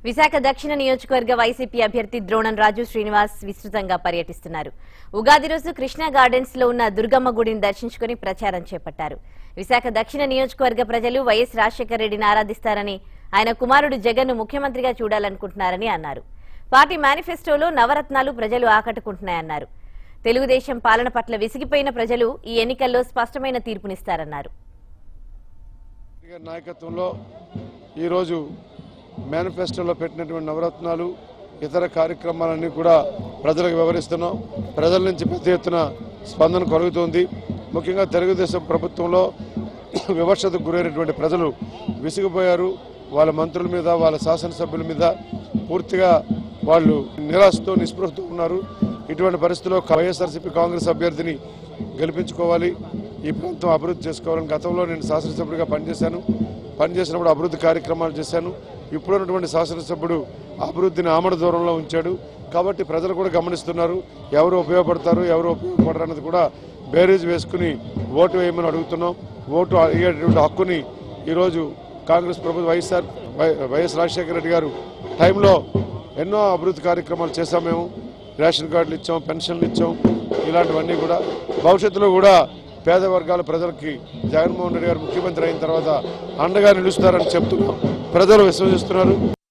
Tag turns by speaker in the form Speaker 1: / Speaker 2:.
Speaker 1: విశాఖ దక్షిణ నియోజకవర్గ వైసీపీ అభ్యర్థి ద్రోణం రాజు శ్రీనివాస్ విస్తృతంగా పర్యటిస్తున్నారు ఉగాది రోజు కృష్ణా గార్డెన్స్ లో ఉన్న దుర్గమ్మ గుడిని దర్శించుకుని ప్రచారం చేపట్టారు విశాఖ దక్షిణ నియోజకవర్గ ప్రజలు వైఎస్ రాజశేఖర రెడ్డిని ఆరాధిస్తారని ఆయన కుమారుడు జగన్ ను ముఖ్యమంత్రిగా చూడాలనుకుంటున్నారని అన్నారు పార్టీ మేనిఫెస్టోలో నవరత్నాలు ప్రజలు ఆకట్టుకుంటున్నాయన్నారు తెలుగుదేశం పాలన పట్ల విసిగిపోయిన ప్రజలు ఈ ఎన్నికల్లో స్పష్టమైన తీర్పునిస్తారన్నారు
Speaker 2: గారి నాయకత్వంలో ఈరోజు మేనిఫెస్టోలో పెట్టినటువంటి నవరత్నాలు ఇతర కార్యక్రమాలన్నీ కూడా ప్రజలకు వివరిస్తున్నాం ప్రజల నుంచి పెద్ద ఎత్తున స్పందన కలుగుతుంది ముఖ్యంగా తెలుగుదేశం ప్రభుత్వంలో వివక్షతకు గురైనటువంటి ప్రజలు విసిగిపోయారు వాళ్ళ మంత్రుల మీద వాళ్ళ శాసనసభ్యుల మీద పూర్తిగా వాళ్ళు నిరాశతో నిస్పృహతో ఉన్నారు ఇటువంటి పరిస్థితుల్లో వైఎస్ఆర్సీపీ కాంగ్రెస్ అభ్యర్థిని గెలిపించుకోవాలి ఈ ప్రాంతం అభివృద్ధి చేసుకోవాలని గతంలో నేను శాసనసభ్యుడిగా పనిచేశాను పనిచేసినప్పుడు అభివృద్ధి కార్యక్రమాలు చేశాను ఇప్పుడున్నటువంటి శాసనసభ్యుడు అభివృద్ధిని ఆమడ దూరంలో ఉంచాడు కాబట్టి ప్రజలు కూడా గమనిస్తున్నారు ఎవరు ఉపయోగపడతారు ఎవరు ఉపయోగపడరు అన్నది కూడా బేరీజ్ వేసుకుని ఓటు వేయమని అడుగుతున్నాం ఓటు అడిగేటువంటి హక్కుని ఈరోజు కాంగ్రెస్ ప్రభుత్వం వైఎస్ఆర్ వై- వైఎస్ రాజశేఖర రెడ్డి గారు టైంలో ఎన్నో అభివృద్ధి కార్యక్రమాలు చేశాం మేము రేషన్ కార్డులు ఇచ్చాం పెన్షన్లు ఇచ్చాం ఇలాంటివన్నీ కూడా భవిష్యత్తులో కూడా పేద వర్గాల ప్రజలకి జగన్మోహన్ రెడ్డి గారు ముఖ్యమంత్రి అయిన తర్వాత అండగా నిలుస్తారని చెప్తున్నాం ప్రజలు విశ్వసిస్తున్నారు